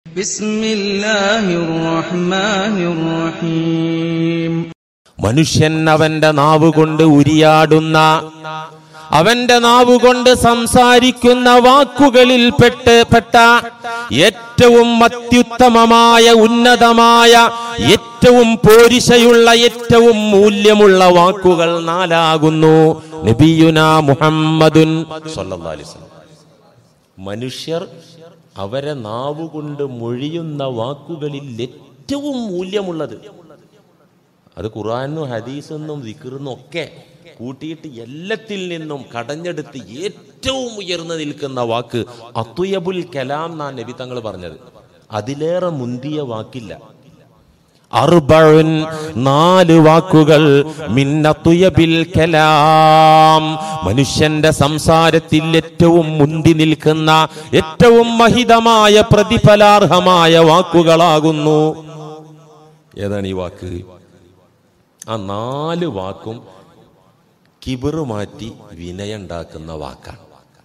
بسم الله الرحمن الرحيم മനുഷ്യൻ അവന്റെ നാവ് കൊണ്ട് ഉരിയാടുന്ന അവന്റെ നാവ് കൊണ്ട് സംസാരിക്കുന്ന വാക്കുകളിൽ പെട്ട് പെട്ട ഏറ്റവും അത്യുത്തമമായ ഉന്നതമായ ഏറ്റവും പോരിശയുള്ള ഏറ്റവും മൂല്യമുള്ള വാക്കുകൾ നാലാകുന്നു നബിയുന മുഹമ്മദുൻ സല്ലല്ലാഹു അലൈഹി വസല്ലം മനുഷ്യർ അവരെ നാവുകൊണ്ട് മൊഴിയുന്ന വാക്കുകളിൽ ഏറ്റവും മൂല്യമുള്ളത് അത് ഖുറാനും ഹദീസെന്നും ദിക്കറിന്നും ഒക്കെ കൂട്ടിയിട്ട് എല്ലാത്തിൽ നിന്നും കടഞ്ഞെടുത്ത് ഏറ്റവും ഉയർന്നു നിൽക്കുന്ന വാക്ക് അത്തുയബുൽ കലാം എന്നാണ് നബി തങ്ങൾ പറഞ്ഞത് അതിലേറെ മുന്തിയ വാക്കില്ല അർബഴുൻ നാല് വാക്കുകൾ മിന്നത്തുയബിൽ കലാം മനുഷ്യന്റെ സംസാരത്തിൽ ഏറ്റവും മുന്തി നിൽക്കുന്ന ഏറ്റവും മഹിതമായ പ്രതിഫലാർഹമായ വാക്കുകളാകുന്നു ഏതാണ് ഈ വാക്ക് ആ നാല് വാക്കും കിബിറ് മാറ്റി വിനയുണ്ടാക്കുന്ന വാക്കാണ്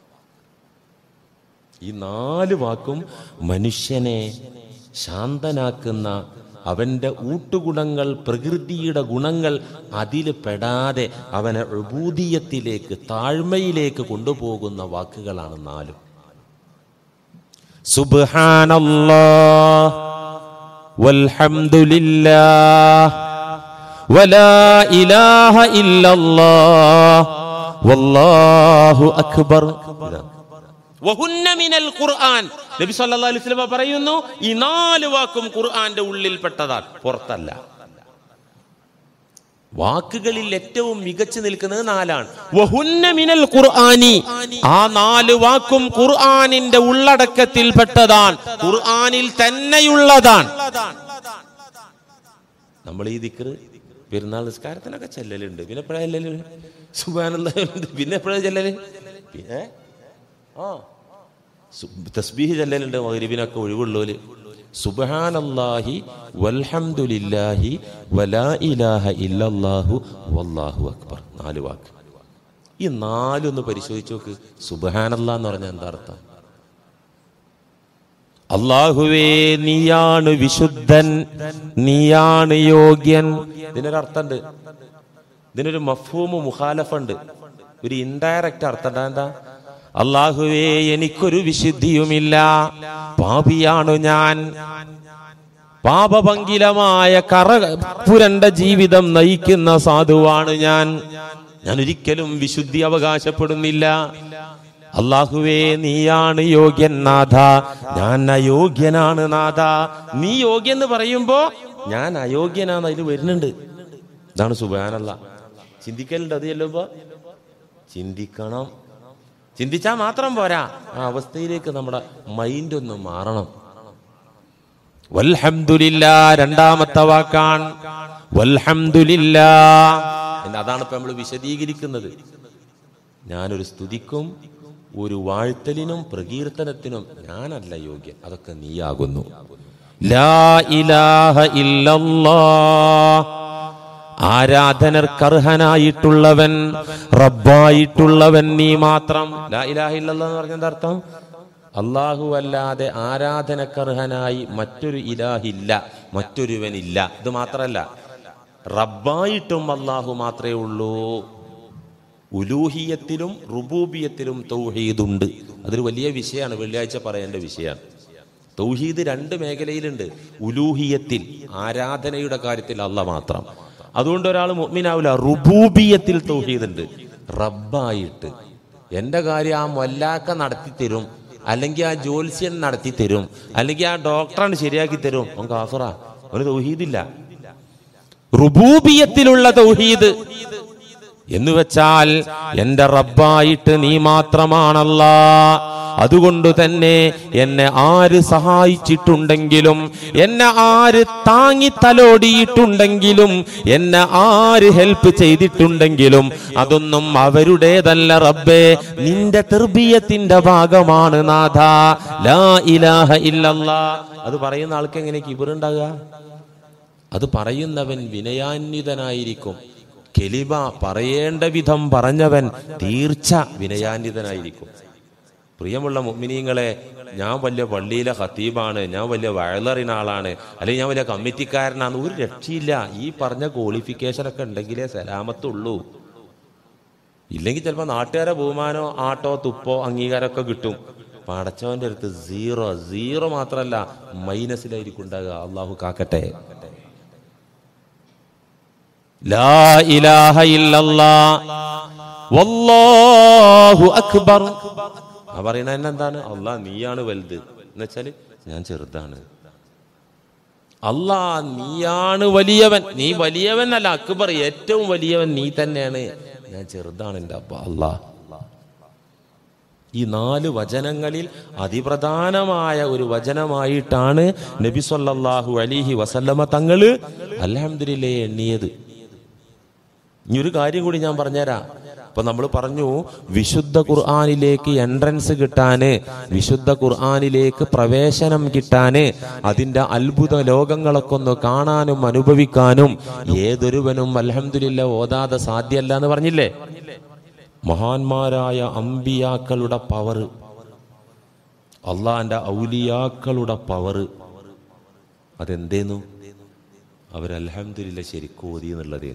ഈ നാല് വാക്കും മനുഷ്യനെ ശാന്തനാക്കുന്ന അവന്റെ ഊട്ടുഗുണങ്ങൾ പ്രകൃതിയുടെ ഗുണങ്ങൾ അതിൽ പെടാതെ അവനെ ഉബൂദിയത്തിലേക്ക് താഴ്മയിലേക്ക് കൊണ്ടുപോകുന്ന വാക്കുകളാണ് നാലും സുബ്ഹാനല്ലാഹ് വൽഹംദുലില്ലാഹ് വലാ ഇലാഹ ഇല്ലല്ലാഹ് വല്ലാഹു അക്ബർ ഇതാണ്. വഹുന്ന മിനൽ ഖുർആൻ നബി സല്ലല്ലാഹു അലൈഹി വസല്ലം പറയുന്നു ഈ നാല് വാക്കും ഖുർആന്റെ ഉള്ളിൽപ്പെട്ടതാണ് പുറത്തല്ല വാക്കുകളിൽ ഏറ്റവും മികച്ചു നിൽക്കുന്നത് നാലാണ് വഹുന്ന മിനൽ ഖുർആനി ആ നാല് വാക്കും ഖുർആനിന്റെ ഉള്ളടക്കത്തിൽപ്പെട്ടതാണ് ഖുർആനിൽ തന്നെയുള്ളതാണ് നമ്മൾ ഈ ദിക്റ് പെരുന്നാൾ നിസ്കാരത്തിനൊക്കെ ചെല്ലലുണ്ട് പിന്നെ എപ്പോഴാ ചെല്ലല് സുബാനന്ദ പിന്നെ എപ്പോഴാ ചെല്ലല് പിന്നെ ആ സു- തസ്ബീഹ് ചെല്ലലുണ്ട് മഗ്രിബിനൊക്കെ ഒഴിവുള്ളോല് സുബ്ഹാനല്ലാഹി വൽഹംദുലില്ലാഹി വലാ ഇലാഹ ഇല്ലല്ലാഹു വല്ലാഹു അക്ബർ നാല് വാക്ക് ഈ നാലൊന്ന് പരിശോധിച്ച് നോക്ക് സുബ്ഹാനല്ലാ എന്ന് പറഞ്ഞാൽ എന്താ അർത്ഥം അള്ളാഹുവേ നീയാണ് വിശുദ്ധൻ നീയാണ് യോഗ്യൻ ഇതിനൊരർത്ഥമുണ്ട് ഇതിനൊരു മഫൂമ് മുഖാലഫുണ്ട് ഒരു ഇൻഡയറക്റ്റ് അർത്ഥം എന്താ എന്താ അള്ളാഹുവേ എനിക്കൊരു വിശുദ്ധിയുമില്ല പാപിയാണു ഞാൻ പാപപങ്കിലമായ കറ പുരണ്ട ജീവിതം നയിക്കുന്ന സാധുവാണ് ഞാൻ ഞാൻ ഒരിക്കലും വിശുദ്ധി അവകാശപ്പെടുന്നില്ല അള്ളാഹുവേ നീയാണ് യോഗ്യൻ നാഥ ഞാൻ അയോഗ്യനാണ് നാഥ നീ യോഗ്യൻ എന്ന് പറയുമ്പോ ഞാൻ അയോഗ്യനാന്ന് അതിൽ വരുന്നുണ്ട് ഇതാണ് സുബാനല്ല ചിന്തിക്കലുണ്ട് അത് ചെല്ലുമ്പോ ചിന്തിക്കണം ചിന്തിച്ചാൽ മാത്രം പോരാ ആ അവസ്ഥയിലേക്ക് നമ്മുടെ മൈൻഡ് ഒന്ന് മാറണം വൽഹംദുലില്ല രണ്ടാമത്തെ വാക്കാണ് വൽഹംദുലില്ല എന്ന് അതാണ് ഇപ്പൊ നമ്മൾ വിശദീകരിക്കുന്നത് ഞാനൊരു സ്തുതിക്കും ഒരു വാഴ്ത്തലിനും പ്രകീർത്തനത്തിനും ഞാനല്ല യോഗ്യൻ അതൊക്കെ നീയാകുന്നു ലാ ഇലാഹ ഇല്ലല്ലാഹ് ആരാധനർക്കർഹനായിട്ടുള്ളവൻ റബ്ബായിട്ടുള്ളവൻ നീ മാത്രം ലാ ഇലാഹ ഇല്ലല്ലാഹ് എന്ന് പറഞ്ഞ എന്താ അർത്ഥം അള്ളാഹു അല്ലാതെ ആരാധനക്കർഹനായി മറ്റൊരു ഇലാഹില്ല മറ്റൊരുവനില്ല ഇത് മാത്രല്ല റബ്ബായിട്ടും അള്ളാഹു മാത്രമേ ഉള്ളൂ ഉലൂഹിയത്തിലും റുബൂബിയത്തിലും തൗഹീദുണ്ട് അതൊരു വലിയ വിഷയമാണ് വെള്ളിയാഴ്ച പറയേണ്ട വിഷയമാണ് തൗഹീദ് രണ്ട് മേഖലയിലുണ്ട് ഉലൂഹിയത്തിൽ ആരാധനയുടെ കാര്യത്തിൽ അല്ല മാത്രം അതുകൊണ്ട് ഒരാൾ മുഅ്മിനാവില്ല റുബൂബിയത്തിൽ തൗഹീദ് ഉണ്ട് റബ്ബായിട്ട് എൻ്റെ കാര്യം ആ മൊല്ലാക്ക നടത്തി തരും അല്ലെങ്കിൽ ആ ജ്യോത്സ്യൻ നടത്തി തരും അല്ലെങ്കിൽ ആ ഡോക്ടറാണ് ശരിയാക്കി തരും അവൻ കാഫറ അവന് തൗഹീദില്ല റുബൂബിയത്തിലുള്ള തൗഹീദ് എന്ന് വെച്ചാൽ എന്റെ റബ്ബായിട്ട് നീ മാത്രമാണല്ല അതുകൊണ്ട് തന്നെ എന്നെ ആര് സഹായിച്ചിട്ടുണ്ടെങ്കിലും എന്നെ ആര് താങ്ങി തലോടിയിട്ടുണ്ടെങ്കിലും എന്നെ ആര് ഹെൽപ്പ് ചെയ്തിട്ടുണ്ടെങ്കിലും അതൊന്നും അവരുടേതല്ല റബ്ബേ നിന്റെ തെർബീയത്തിന്റെ ഭാഗമാണ് നാഥ ലാ ഇലാഹ ഇല്ലല്ലാ അത് പറയുന്ന ആൾക്ക് എങ്ങനെ കിബിറുണ്ടാകുക അത് പറയുന്നവൻ വിനയാന്വിതനായിരിക്കും കെലിമ പറയേണ്ട വിധം പറഞ്ഞവൻ തീർച്ച വിനയാന്വിതനായിരിക്കും പ്രിയമുള്ള മുഅ്മിനീങ്ങളെ ഞാൻ വലിയ പള്ളിയിലെ ഖത്തീബാണ് ഞാൻ വലിയ വയലറിന ആളാണ് അല്ലെങ്കിൽ ഞാൻ വലിയ കമ്മിറ്റിക്കാരനാണ് ഒരു രക്ഷയില്ല ഈ പറഞ്ഞ ക്വാളിഫിക്കേഷൻ ഒക്കെ ഉണ്ടെങ്കിലേ സലാമത്തുള്ളൂ ഇല്ലെങ്കിൽ ചിലപ്പോൾ നാട്ടുകാരെ ബഹുമാനോ ആട്ടോ തുപ്പോ അംഗീകാരമൊക്കെ കിട്ടും പടച്ചവന്റെ അടുത്ത് സീറോ സീറോ മാത്രമല്ല മൈനസിലായിരിക്കും ഉണ്ടാകുക അള്ളാഹു കാക്കട്ടെ ലാ ഇലാഹ ഇല്ലല്ലാ വല്ലാഹു അക്ബർ ആ പറയണ തന്നെ എന്താണ് അള്ളാ നീയാണ് വലുത് എന്ന് വെച്ചാല് ഞാൻ ചെറുതാണ് അല്ലാ നീയാണ് വലിയവൻ നീ വലിയവൻ അല്ല അക്ബർ ഏറ്റവും വലിയവൻ നീ തന്നെയാണ് ഞാൻ ചെറുതാണ് എൻ്റെ അപ്പ അല്ലാ ഈ നാല് വചനങ്ങളിൽ അതിപ്രധാനമായ ഒരു വചനമായിട്ടാണ് നബി സല്ലല്ലാഹു അലിഹി വസല്ലമ തങ്ങള് അൽഹംദുലില്ലേ എണ്ണിയത് ഇനി ഒരു കാര്യം കൂടി ഞാൻ പറഞ്ഞുതരാം അപ്പൊ നമ്മൾ പറഞ്ഞു വിശുദ്ധ ഖുർആാനിലേക്ക് എൻട്രൻസ് കിട്ടാന് വിശുദ്ധ ഖുർആാനിലേക്ക് പ്രവേശനം കിട്ടാന് അതിന്റെ അത്ഭുത ലോകങ്ങളൊക്കെ ഒന്ന് കാണാനും അനുഭവിക്കാനും ഏതൊരുവനും അൽഹംദുലില്ല ഓതാതെ സാധ്യല്ല എന്ന് പറഞ്ഞില്ലേ മഹാന്മാരായ അമ്പിയാക്കളുടെ പവർ അള്ളാന്റെ ഔലിയാക്കളുടെ പവർ അതെന്തേന്നു അവർ അൽഹംദുലില്ല ശരിക്കും ഓതി എന്നുള്ളത്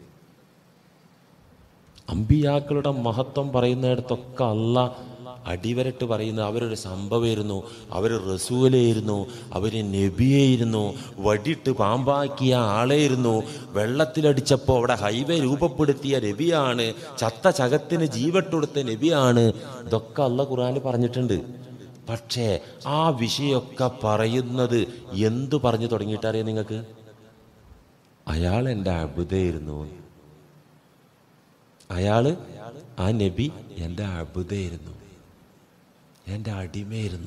അമ്പിയാക്കളുടെ മഹത്വം പറയുന്നിടത്തൊക്കെ അല്ല അടിവരട്ട് പറയുന്ന അവരൊരു സംഭവമായിരുന്നു അവർ റസൂലായിരുന്നു അവർ നബിയായിരുന്നു വടിയിട്ട് പാമ്പാക്കിയ ആളായിരുന്നു വെള്ളത്തിലടിച്ചപ്പോൾ അവിടെ ഹൈവേ രൂപപ്പെടുത്തിയ നബിയാണ് ചത്ത ചകത്തിന് ജീവട്ടൊടുത്ത നബിയാണ് ഇതൊക്കെ അല്ല ഖുറാൻ പറഞ്ഞിട്ടുണ്ട് പക്ഷേ ആ വിഷയമൊക്കെ പറയുന്നത് എന്തു പറഞ്ഞു തുടങ്ങിയിട്ടറിയാം നിങ്ങൾക്ക് അയാൾ എൻ്റെ അബുദായിരുന്നു അയാള് ആ നബി എൻ്റെ അബുദായിരുന്നു എൻ്റെ അടിമയായിരുന്നു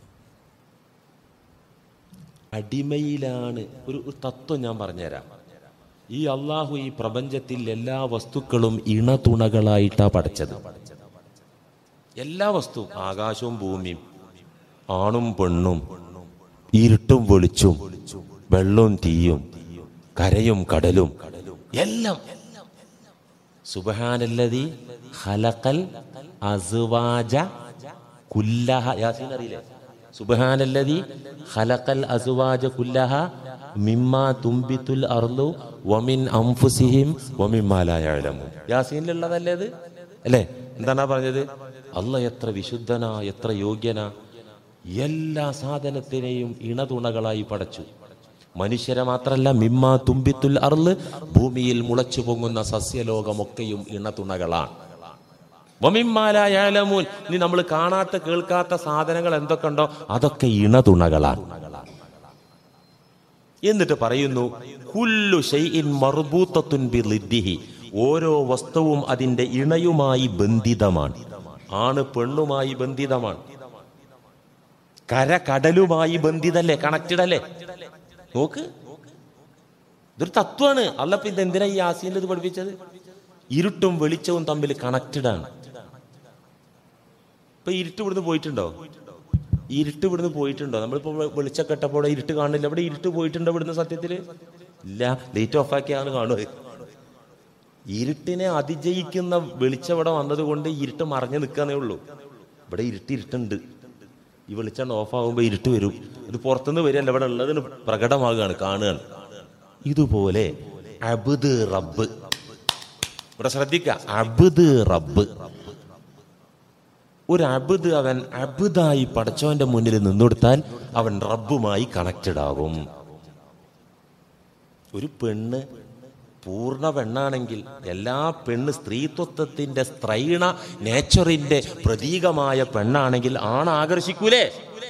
അടിമയിലാണ് ഒരു ഒരു തത്വം ഞാൻ പറഞ്ഞുതരാം ഈ അള്ളാഹു ഈ പ്രപഞ്ചത്തിൽ എല്ലാ വസ്തുക്കളും ഇണതുണകളായിട്ടാണ് പഠിച്ചത് എല്ലാ വസ്തു ആകാശവും ഭൂമിയും ആണും പെണ്ണും ഇരുട്ടും വെളിച്ചും വെള്ളവും തീയും കരയും കടലും എല്ലാം സുബഹാനല്ലതി ഖലഖൽ അസ്വാജ കുല്ലഹ യാസീൻ അറിയില്ലേ സുബഹാനല്ലതി ഖലഖൽ അസ്വാജ കുല്ലഹ മിമ്മാ തുംബിത്തുൽ അർളു വമിൻ അംഫുസിഹിം വമിമ്മാ ലാ യഅലമൂൻ യാസീനിലുള്ളതല്ലേ ഇത് അല്ലേ എന്താണ് ആ പറഞ്ഞത് അല്ല എത്ര വിശുദ്ധനാ എത്ര യോഗ്യനാ എല്ലാ സാധനത്തിനെയും ഇണതുണകളായി പടച്ചു മനുഷ്യരെ മാത്രല്ല മിമ്മ തുമ്പിത്തുൽ അർള് ഭൂമിയിൽ മുളച്ചു പൊങ്ങുന്ന സസ്യലോകമൊക്കെയും ഇണതുണകളാണ് വമിമ്മാലായാലമൂൻ ഇനി നമ്മൾ കാണാത്ത കേൾക്കാത്ത സാധനങ്ങൾ എന്തൊക്കെ ഉണ്ടോ അതൊക്കെ ഇണതുണകളാണ് എന്നിട്ട് പറയുന്നു കുല്ലു ഷൈഇൻ മർബൂത്തത്തുൻ ബിളിദ്ദിഹി ഓരോ വസ്തുവും അതിന്റെ ഇണയുമായി ബന്ധിതമാണ് ആണ് പെണ്ണുമായി ബന്ധിതമാണ് കര കടലുമായി ബന്ധിതല്ലേ കണക്റ്റഡ് അല്ലേ നോക്ക് ഇതൊരു തത്വമാണ് അല്ലപ്പ ഇത് എന്തിനാ ഈ ആസിയിൽ ഇത് പഠിപ്പിച്ചത് ഇരുട്ടും വെളിച്ചവും തമ്മിൽ കണക്റ്റഡ് ആണ് ഇപ്പൊ ഇരുട്ട് ഇവിടുന്ന് പോയിട്ടുണ്ടോ ഇരുട്ട് ഇവിടുന്ന് പോയിട്ടുണ്ടോ നമ്മളിപ്പോ വെളിച്ചൊക്കെ ഇട്ടപ്പോൾ ഇരുട്ട് കാണില്ല ഇവിടെ ഇരുട്ട് പോയിട്ടുണ്ടോ ഇവിടുന്ന് സത്യത്തില് ഇല്ല ലൈറ്റ് ഓഫ് ആക്കിയാണ് കാണുക ഇരുട്ടിനെ അതിജയിക്കുന്ന വെളിച്ചം ഇവിടെ വന്നത് ഇരുട്ട് മറഞ്ഞു നിൽക്കാന്നേ ഉള്ളൂ ഇവിടെ ഇരുട്ട് ഇരുട്ടുണ്ട് ഈ വെളിച്ചം ഓഫ് ആകുമ്പോൾ ഇരുട്ട് വരും ഇത് പുറത്തുനിന്ന് വരികയല്ല ഇവിടെ ഉള്ളതിന് പ്രകടമാകുകയാണ് കാണുകയാണ് ഇതുപോലെ അബുദ് റബ്ബ് ഇവിടെ ശ്രദ്ധിക്ക അബുദ് റബ്ബ് ഒരു അബുദ് അവൻ അബുദായി പടച്ചവന്റെ മുന്നിൽ നിന്നെടുത്താൽ അവൻ റബ്ബുമായി കണക്റ്റഡ് ആകും ഒരു പെണ്ണ് പൂർണ്ണ പെണ്ണാണെങ്കിൽ എല്ലാ പെണ്ണ് സ്ത്രീത്വത്തിന്റെ സ്ത്രൈണ നേച്ചറിന്റെ പ്രതീകമായ പെണ്ണാണെങ്കിൽ ആണ് ആകർഷിക്കൂലേ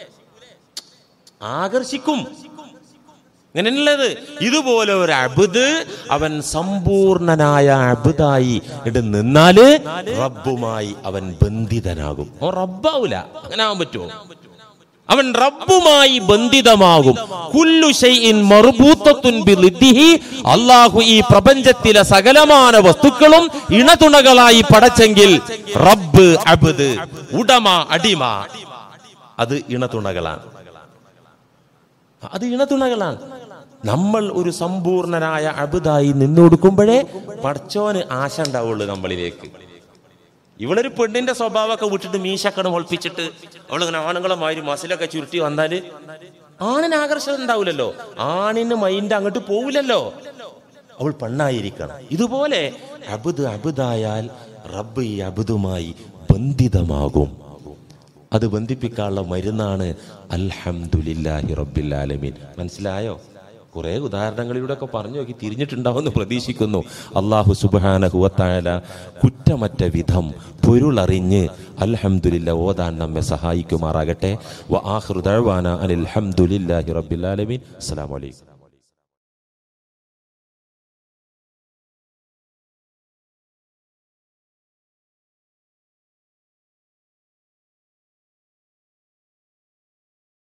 ആകർഷിക്കും അങ്ങനെയുള്ളത് ഇതുപോലെ ഒരു അബുദ് അവൻ സമ്പൂർണനായ അബുദായി ഇട്ട് നിന്നാല് റബ്ബുമായി അവൻ ബന്ധിതനാകും ഓ റബ്ബാവൂല അങ്ങനെ ആവാൻ പറ്റുമോ അവൻ റബ്ബുമായി ബന്ധിതമാകും കുല്ലു ഷൈഇൻ മർബൂത്തത്തുൻ ബിളിദ്ദിഹി അല്ലാഹു ഈ പ്രപഞ്ചത്തിലെ സകലമാന വസ്തുക്കളും ഇണതുണകളായി പടച്ചെങ്കിൽ റബ്ബ് അബ്ദ് ഉടമ അടിമ അത് ഇണതുണകളാണ് അത് ഇണതുണകളാണ് നമ്മൾ ഒരു സമ്പൂർണനായ അബുദായി നിന്നൊടുക്കുമ്പോഴേ പടച്ചോന് ആശ ഉണ്ടാവുള്ളൂ നമ്മളിലേക്ക് ഇവളൊരു പെണ്ണിന്റെ സ്വഭാവമൊക്കെ വിട്ടിട്ട് മീശക്കണ് ഒളിപ്പിച്ചിട്ട് അവളിങ്ങനെ ആണുങ്ങളെ മാതിരി മസിലൊക്കെ ചുരുട്ടി വന്നാല് ആണിന് ആകർഷണം ഉണ്ടാവില്ലല്ലോ ആണിന് മൈൻഡ് അങ്ങോട്ട് പോവില്ലല്ലോ അവൾ പെണ്ണായിരിക്കണം ഇതുപോലെ അബുദ് അബുദായാൽ റബ്ബ് ഈ അബുദുമായി ബന്ധിതമാകും അത് ബന്ധിപ്പിക്കാനുള്ള മരുന്നാണ് അൽഹംദുലില്ലാഹി റബ്ബിൽ ആലമീൻ മനസ്സിലായോ കുറെ ഉദാഹരണങ്ങളിലൂടെ ഒക്കെ പറഞ്ഞു നോക്കി തിരിഞ്ഞിട്ടുണ്ടാവുമെന്ന് പ്രതീക്ഷിക്കുന്നു അള്ളാഹു സുബാനഹുവത്തായ കുറ്റമറ്റ വിധം പൊരുളറിഞ്ഞ് അൽഹംദുലില്ല ഓതാൻ നമ്മെ സഹായിക്കുമാറാകട്ടെ വ ആഹ്റുദാന അനിൽ ഹംദുലില്ലാഹി റബ്ബിൽ ആലമീൻ അസ്സലാമു അലൈക്കും